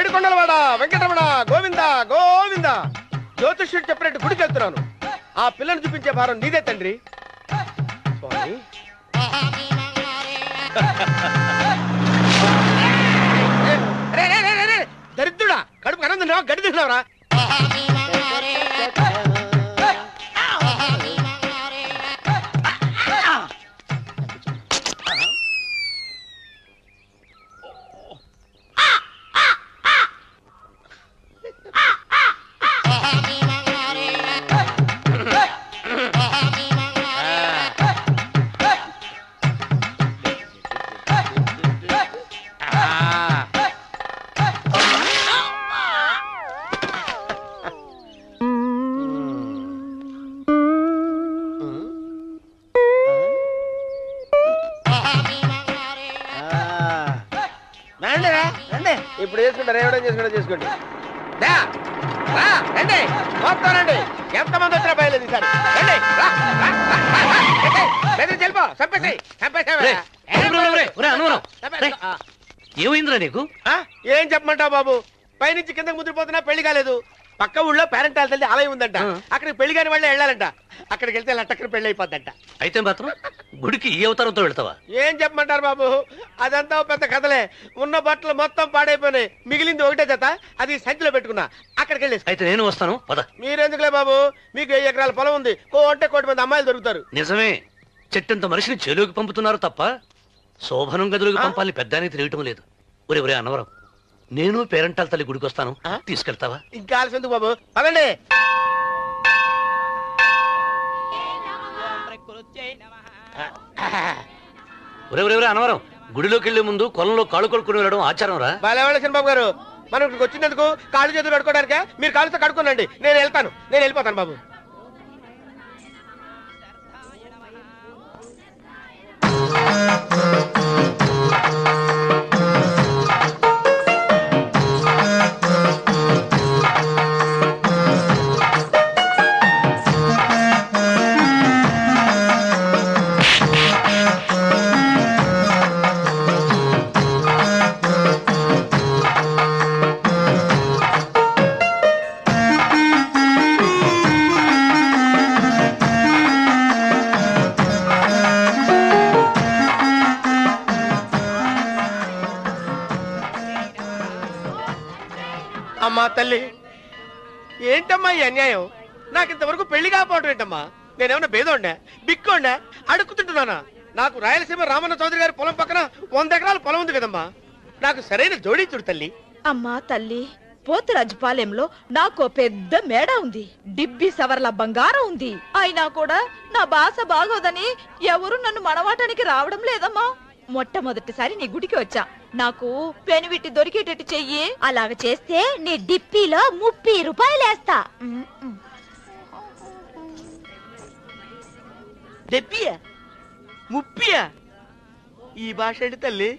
ఏడుకొండలవాడ వెంకటరమణ గోవింద గోవింద జ్యోతిష్యుడు చెప్పినట్టు గుడికి వెళ్తున్నాను ఆ పిల్లను చూపించే భారం నీదే తండ్రి స్వామి రే, రే, రే, రే, రే, దరిద్రుడా కడుపు అన్నం తిన్నావా గడి తిన్నావరా రండి రా, రండి ఇప్పుడు చేసుకుంటారు ఏవడం చేసుకుంటారు చేసుకోండి రా, రా, రండి మొత్తం రండి ఎంతమంది వచ్చినా బయలుదేరి ఈసారి. రండి రా, రా, రా, రా, రా, రండి. బెదిరి చెల్పో చంపేసి చంపేసావా? ఒరేయ్, ఒరేయ్, ఒరేయ్, ఒరేయ్, ఒరేయ్, అనుమానం. చంపేసి. ఒరేయ్. ఆ, ఏమైందిరా నీకు ఆ, ఏం చెప్పమంటావు బాబు పైనుంచి కిందకి ముద్రపోతున్నా పెళ్లి కాలేదు పక్క ఊళ్ళో పేరెంట్ తల్లి ఆలయం ఉందంట ఆ. అక్కడికి పెళ్లి కాని వాళ్ళే వెళ్ళాలంట అక్కడికి వెళ్తే లట్టక్కన పెళ్లి అయిపోద్దంట అయితే మాత్రం గుడికి ఈ అవతారంతో వెళ్తావా ఏం చెప్పమంటారు బాబు అదంతా ఓ పెద్ద కథలే ఉన్న బట్టలు మొత్తం పాడైపోయినాయి మిగిలింది ఒకటే జత అది సంచిలో పెట్టుకున్నా అక్కడికి వెళ్ళేసి అయితే నేను వస్తాను పద మీరెందుకులే బాబు మీకు వెయ్యి ఎకరాల పొలం ఉంది కో అంటే కోటి మంది అమ్మాయిలు దొరుకుతారు నిజమే చెట్టంత మనిషిని చెలువుకి పంపుతున్నారు తప్ప శోభనం గదులకు ఆ? పంపాలని పెద్దానికి తెలియటం లేదు ఒరే ఒరే అన్నవరం నేను పేరంటాల తల్లి గుడికి వస్తాను ఆ? తీసుకెళ్తావా ఇంకా ఆలస్యం ఎందుకు బాబు పదండి ఒరే ఒరే ఒరే అన్నవరం గుడిలోకి వెళ్లే ముందు కొలంలో కాళ్ళు కొడుకుని వెళ్ళడం ఆచారం రా బాలేవాళ్ళ బాబు గారు మనం ఇక్కడికి వచ్చినందుకు కాళ్ళు చేతులు కడుక్కోవడానికే మీరు కాళ్ళతో కడుక్కోనండి నేను వెళ్తాను నేను వెళ్ళిపోతాను బాబు అమ్మా తల్లి ఏంటమ్మా ఈ అన్యాయం నాకు ఇంతవరకు పెళ్లి కాకపోవటం ఏంటమ్మా నేనేమన్నా బేదోండా బిక్కోండా అడుక్కుతుంటున్నానా నాకు రాయలసీమ రామన్న చౌదరి గారి పొలం పక్కన వంద ఎకరాల పొలం ఉంది కదమ్మా నాకు సరైన జోడీ చూడు తల్లి అమ్మా తల్లి పోతురాజుపాలెంలో నాకు పెద్ద మేడ ఉంది డిబ్బి సవర్ల బంగారం ఉంది అయినా కూడా నా భాష బాగోదని ఎవరు నన్ను మనవాటానికి రావడం లేదమ్మా మొట్టమొదటిసారి నీ గుడికి వచ్చా నాకు పెనువిట్టి దొరికేటట్టు చెయ్యి అలాగ చేస్తే నీ డిప్పిలో ముప్పై రూపాయలేస్తా ఉమ్, ఉమ్. డెబ్బియా ముప్పియా ఈ భాష ఏంటి తల్లి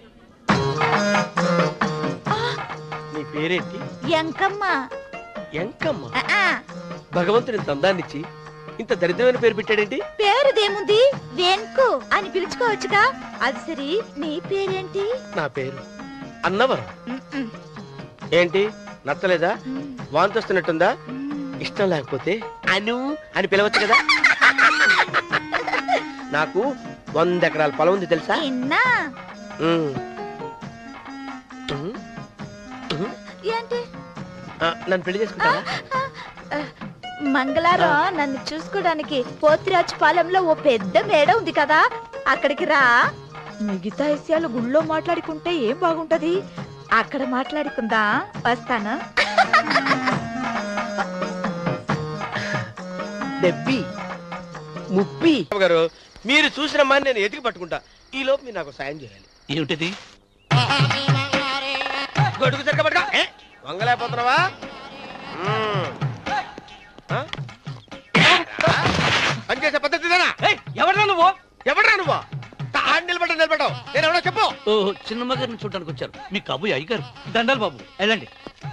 నీ పేరేంటి ఎంకమ్మ ఎంకమ్మ ఆ, ఆ. భగవంతుని ఇంత అందాన్నిచ్చి ఇంత దరిద్రమైన పేరు పెట్టాడేంటి పేరుదేముంది వెంకు అని పిలుచుకోవచ్చుగా అది సరి నీ పేరేంటి నా పేరు అన్నవరం ఉమ్, ఉమ్, ఏంటి నచ్చలేదా ఉమ్, వాంతి వస్తున్నట్టుందా ఉమ్. ఇష్టం లేకపోతే అను అని పిలవచ్చు కదా నాకు వంద ఎకరాల పొలం ఉంది తెలుసా ఇన్నా ఉమ్. ఉమ్. ఉమ్. ఏంటి ఆ, నన్ను పెళ్లి చేసుకుంటావా ఆ, మంగళారం నన్ను చూసుకోవడానికి పోతిరాజు పాలెంలో ఓ పెద్ద మేడ ఉంది కదా అక్కడికి రా మిగతా విషయాలు గుళ్ళో మాట్లాడుకుంటే ఏం బాగుంటది అక్కడ మాట్లాడుకుందా వస్తాను డెబ్బి ముప్పి గారు మీరు చూసిన అమ్మాయిని నేను ఎతికి పట్టుకుంటా ఈ లోపు మీరు నాకు సాయం చేయాలి ఏమిటిది గొడుగు సరిగ్గా పట్టుకో ఏ? వంగలేకపోతున్నావా మ్మ్. ఆ? పనిచేసే పద్ధతి ఇదేనా? ఎవరా నువ్వు ఎవడ్రా నువ్వు తాడు నిలబడ్డా నిలబడ్డావు నేను ఎవడో చెప్పు ఓ చిన్నమ్మ గారిని చూడడానికి వచ్చారు మీ కబుయ్య అయ్యగారు దండాలు బాబు వెళ్ళండి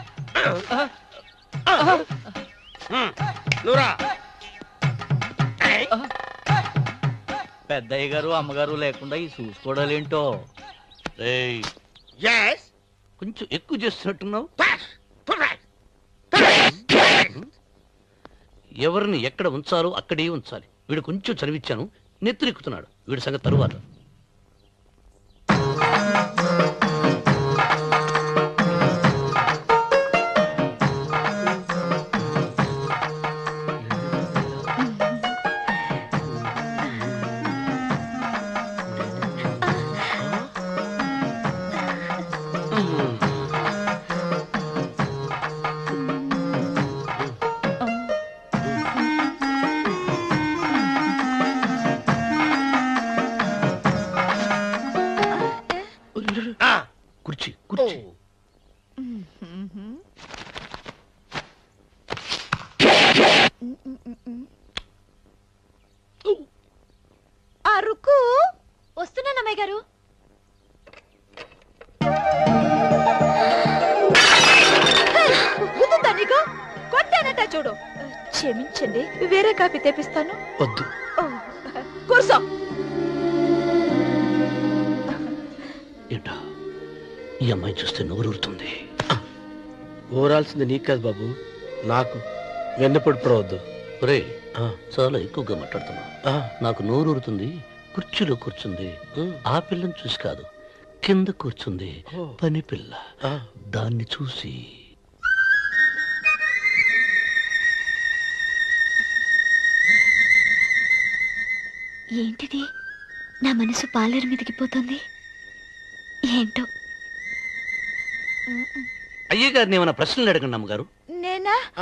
మ్మ్. నువ్వురా ఏయ్. పెద్దయ్య గారు అమ్మగారు లేకుండా ఈ చూసుకోవడాలేంటో రేయ్ Yes. కొంచెం ఎక్కువ చేస్తున్నట్టున్నావు ఎవరిని ఎక్కడ ఉంచాలో అక్కడే ఉంచాలి వీడు కొంచెం చదివిచ్చాను నెత్తిరెక్కుతున్నాడు వీడి సంగతి తరువాత ఆ, కుర్చీ ఓ. కుర్చీ అరుకు వస్తున్నాను అమ్మాయి గారు గుద్దుతా నీకు కొట్టానట చూడు క్షమించండి వేరే కాపీ తెప్పిస్తాను వద్దు ఓ, కూర్చో ఏంటా ఈ అమ్మాయి చూస్తే నోరూరుతుంది ఊరాల్సింది నీకు కాదు బాబు నాకు వెన్నపొడి పడవద్దు ఒరే చాలా ఎక్కువగా మాట్లాడుతున్నా నాకు నోరూరుతుంది కుర్చీలో కూర్చుంది ఆ పిల్లని చూసి కాదు కింద కూర్చుంది ఓ. పని పిల్ల దాన్ని చూసి ఏంటిది నా మనసు పాలేరు మీదకి పోతుంది ఏంటో అయ్య గారిని ఏమైనా ప్రశ్నలు అడగండి అమ్మగారు నేనా ఆ.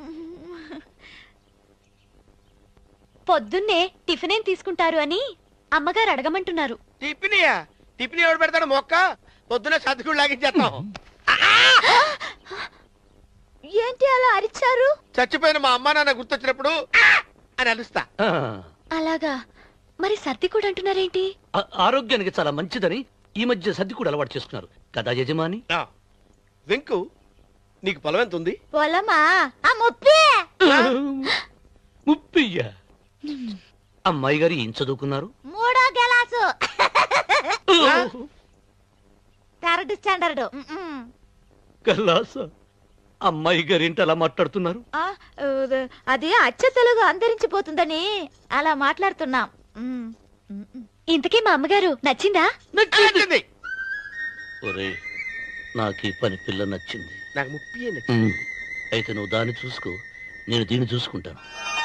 పొద్దున్నే టిఫిన్ ఏం తీసుకుంటారు అని అమ్మగారు అడగమంటున్నారు టిఫినియా టిఫిన్ ఎవడు పెడతాడు మొక్క పొద్దున సతుకుడు లాగించేస్తాం ఏంటి అలా అరిచారు చచ్చిపోయిన మా అమ్మ నాన్న గుర్తొచ్చినప్పుడు "ఆ!" అని అలుస్తా ఆ, అలాగా మరి సర్ది కూడా అంటున్నారేంటి ఆ- ఆరోగ్యానికి చాలా మంచిదని ఈ మధ్య సర్ది కూడా అలవాటు చేసుకున్నారు కదా యజమాని ఆ. వెంకు నీకు పొలం ఎంత ఉంది పొలమా ఆ ముప్పి ముప్పయ్య అమ్మాయి గారు ఏం చదువుకున్నారు మూడో గెలాసు థర్డ్ స్టాండర్డ్ కల్లాస అమ్మాయి గారు ఏంటి అలా మాట్లాడుతున్నారు అది అచ్చ తెలుగు అంతరించిపోతుందని అలా మాట్లాడుతున్నాం ఉమ్, ఉమ్, ఉమ్. ఇంతకీ మా అమ్మగారు నచ్చిందా నచ్చింది ఒరే నాకు ఈ పని పిల్ల నచ్చింది నాకు ముప్పి ఉమ్, అయితే నువ్వు దాన్ని చూసుకో నేను దీన్ని చూసుకుంటాను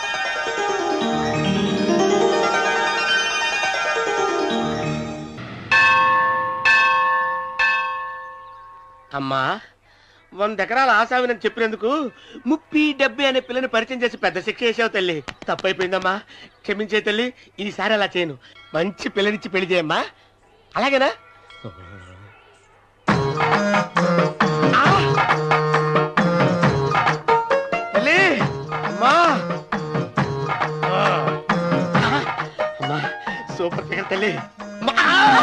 అమ్మా వంద ఎకరాల ఆసావినని చెప్పినందుకు ముప్పి డెబ్బై అనే పిల్లని పరిచయం చేసి పెద్ద శిక్ష చేసావు తల్లి తప్పైపోయిందమ్మా క్షమించే తల్లి ఈసారి అలా చేయను మంచి పిల్లనిచ్చి పెళ్లి చేయమ్మా అలాగేనా ఆ! తల్లి అమ్మా ఆ! అమ్మా సూపర్ ఫిగర్ తల్లి అమ్మా!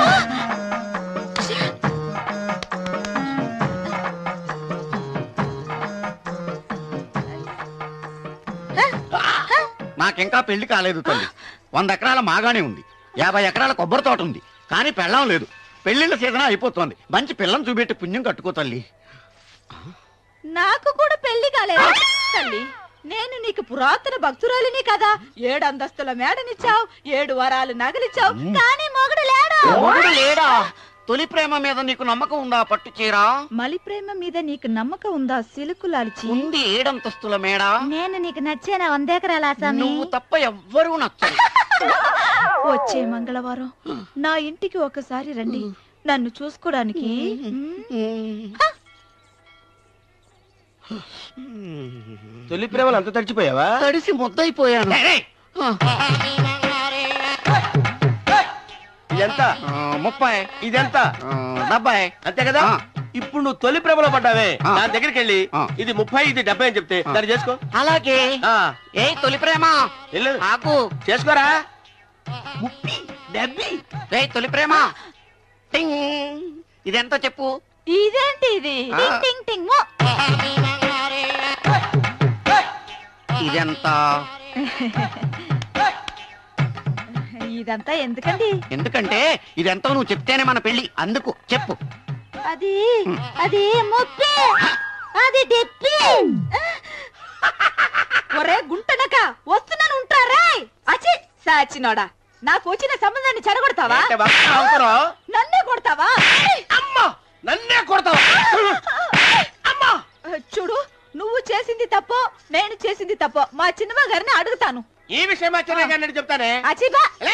నాకింకా పెళ్లి కాలేదు తల్లి వంద ఎకరాల మాగానే ఉంది యాభై ఎకరాల కొబ్బరి తోట ఉంది కానీ పెళ్ళం లేదు పెళ్లిళ్ళ సీజన్ అయిపోతోంది మంచి పిల్లని చూపెట్టి పుణ్యం కట్టుకో తల్లి నాకు కూడా పెళ్లి కాలేదు తల్లి నేను నీకు పురాతన భక్తురాలిని కదా ఏడు అంతస్తుల మేడనిచ్చావు ఏడు వరాలు నగలిచ్చావు కానీ మొగుడు లేడు మొగుడు లేడా తొలి ప్రేమ మీద నీకు నమ్మకం ఉందా పట్టు చీరా మలి ప్రేమ మీద నీకు నమ్మకం ఉందా సిలుకు లాల్చి ఉంది ఏడంతస్తుల మేడ నేను నీకు నచ్చేనా వందేకరాల ఆసామి నువ్వు తప్ప ఎవ్వరూ నచ్చరు వచ్చే మంగళవారం నా ఇంటికి ఒకసారి రండి నన్ను చూసుకోవడానికి తొలి ప్రేమలు అంత తడిచిపోయావా తడిసి ముద్దయిపోయాను ఎంత ఆ, ముప్పై ఇదెంత ఆ, డెబ్బై అంతే కదా ఆ. ఇప్పుడు నువ్వు తొలి ప్రేమలో పడ్డావే ఆ. దాని దగ్గరికి వెళ్ళి ఆ. ఇది ముప్పై ఇది డెబ్బై అని చెప్తే ఆ. దాన్ని చేసుకో అలాగే ఆ, ఏ తొలి ప్రేమ వెళ్ళు ఆకు చేసుకోరా ముప్పి డెబ్బై రే తొలి ప్రేమ టింగ్ ఇదెంత చెప్పు ఇదేంటి ఇది ఆ. టింగ్ టింగ్ టింగ్ మో. ఇదెంత ఇదంతా ఎందుకండి ఎందుకంటే ఇదెంతో నువ్వు చెప్తేనే మన పెళ్లి అందుకు చెప్పు అది అది ముప్పి అది డిప్పి ఒరే గుంటనక వస్తున్నాను ఉంటారా అచి సాచినోడా నాకు వచ్చిన సంబంధాన్ని చెడగొడతావా ఏంటే బాబు, నవ్వుతున్నావ్? నన్నే కొడతావా అమ్మా నన్నే కొడతావా అమ్మా చూడు నువ్వు చేసింది తప్పో నేను చేసింది తప్పో మా చిన్నమ్మ గారిని అడుగుతాను ఈ విషయం మా చెన్నై గారిని చెప్తానే అచిబా లే.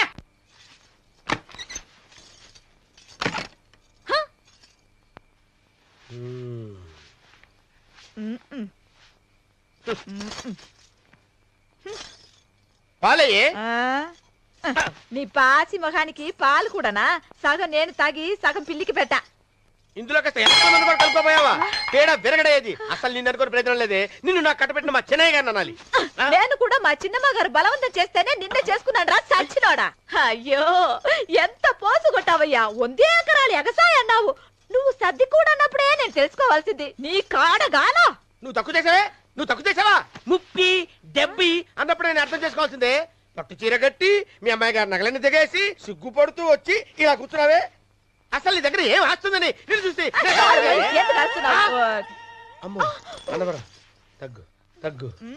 పాలయ్యే నీ పాసి మొహానికి పాలు కూడానా సగం నేను తాగి సగం పిల్లికి పెట్టా ఇందులో కాస్త ఎంత మంది కూడా కలుపుకోపోయావా తేడా విరగడేది అసలు నిన్ను అనుకుని ప్రయత్నం లేదే నిన్ను నాకు కట్టబెట్టిన మా చెన్నయ్య గారిని అనాలి ఆ? నేను కూడా మా చిన్నమ్మ గారు బలవంతం చేస్తేనే నిన్నే చేసుకున్నాను రా సచ్చినోడా అయ్యో ఎంత పోసు కొట్టావయ్యా వందే ఎకరాలు ఎగసాయ అన్నావు నువ్వు సర్ది కూడా అన్నప్పుడే నేను తెలుసుకోవాల్సింది నీ కాడగాల నువ్వు తక్కువ చేసావే నువ్వు తక్కువ చేసావా ముప్పి దెబ్బి అన్నప్పుడు నేను అర్థం చేసుకోవాల్సిందే పట్టు చీర కట్టి మీ అమ్మాయి గారి నగలన్నీ దిగేసి సిగ్గుపడుతూ వచ్చి ఇలా కూర్చున్నావే అసలు నీ దగ్గర ఏం ఆస్తుందని నేను చూసి ఎందుకు అరుస్తున్నావు? అమ్మో అన్నవరం తగ్గు తగ్గు